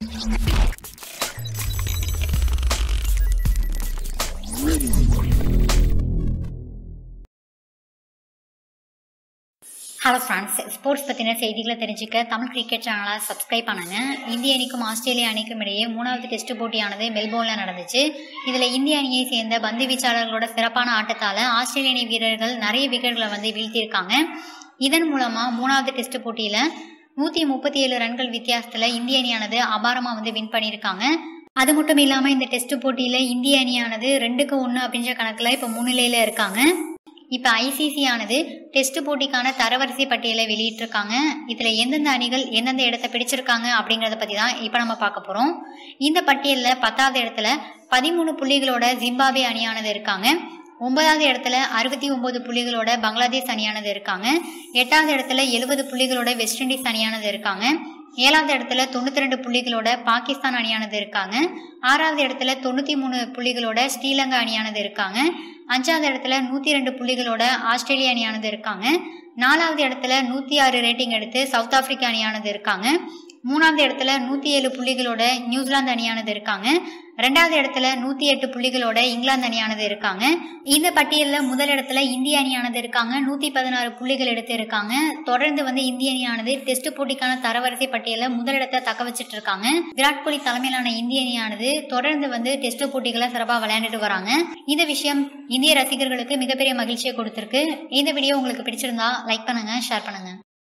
hello friends sports பற்றின செய்திகளை தெரிஞ்சுக்க தமிழ் கிரிக்கெட் சேனலை சப்ஸ்கிரைப் பண்ணுங்க இந்திய அணிக்கும் ஆஸ்திரேலிய அணிக்கும் இடையே மூணாவது டெஸ்ட் போட்டியானது மெல்போர்னில் நடந்துச்சு இதில் இந்திய அணியை சேர்ந்த பந்து வீச்சாளர்களோட சிறப்பான ஆட்டத்தால் ஆஸ்திரேலிய அணி வீரர்கள் நிறைய விக்கெட்களை வந்து வீழ்த்தியிருக்காங்க இதன் மூலமாக மூணாவது டெஸ்ட் போட்டியில் நூற்றி முப்பத்தி ஏழு ரன்கள் வித்தியாசத்தில் இந்திய அணியானது அபாரமாக வந்து வின் பண்ணியிருக்காங்க அது மட்டும் இல்லாமல் இந்த டெஸ்ட் போட்டியில் இந்திய அணியானது ரெண்டுக்கு ஒன்று அப்படின்ற கணக்கில் இப்போ முன்னிலையில் இருக்காங்க இப்போ ஐசிசி ஆனது டெஸ்ட் போட்டிக்கான தரவரிசை பட்டியலை வெளியிட்டிருக்காங்க இதில் எந்தெந்த அணிகள் எந்தெந்த இடத்த பிடிச்சிருக்காங்க அப்படிங்கிறத பற்றி தான் இப்போ நம்ம பார்க்க போகிறோம் இந்த பட்டியலில் பத்தாவது இடத்துல பதிமூணு புள்ளிகளோட ஜிம்பாபே அணியானது இருக்காங்க ஒன்பதாவது இடத்துல அறுபத்தி ஒன்பது புள்ளிகளோட பங்களாதேஷ் அணியானது இருக்காங்க எட்டாவது இடத்துல எழுபது புள்ளிகளோட வெஸ்ட் இண்டீஸ் அணியானது இருக்காங்க ஏழாவது இடத்துல தொண்ணூத்தி ரெண்டு புள்ளிகளோட பாகிஸ்தான் அணியானது இருக்காங்க ஆறாவது இடத்துல தொண்ணூத்தி மூணு புள்ளிகளோட ஸ்ரீலங்கா அணியானது இருக்காங்க அஞ்சாவது இடத்துல நூத்தி ரெண்டு புள்ளிகளோட ஆஸ்திரேலிய அணியானது இருக்காங்க நாலாவது இடத்துல நூத்தி ஆறு ரேட்டிங் எடுத்து சவுத் ஆப்பிரிக்கா அணியானது இருக்காங்க மூணாவது இடத்துல நூத்தி ஏழு புள்ளிகளோட நியூசிலாந்து அணியானது இருக்காங்க ரெண்டாவது இடத்துல நூத்தி எட்டு புள்ளிகளோட இங்கிலாந்து அணியானது இருக்காங்க இந்த பட்டியலில் முதல் இடத்துல இந்திய அணியானது இருக்காங்க நூத்தி பதினாறு புள்ளிகள் எடுத்து இருக்காங்க தொடர்ந்து வந்து இந்திய அணியானது டெஸ்ட் போட்டிக்கான தரவரிசை பட்டியலில் முதலிடத்தை தக்க வச்சிட்டு இருக்காங்க விராட் கோலி தலைமையிலான இந்திய அணியானது தொடர்ந்து வந்து டெஸ்ட் போட்டிகளை சிறப்பாக விளையாண்டுட்டு வராங்க இந்த விஷயம் இந்திய ரசிகர்களுக்கு மிகப்பெரிய மகிழ்ச்சியை கொடுத்திருக்கு இந்த வீடியோ உங்களுக்கு பிடிச்சிருந்தா லைக் பண்ணுங்க ஷேர் பண்ணுங்க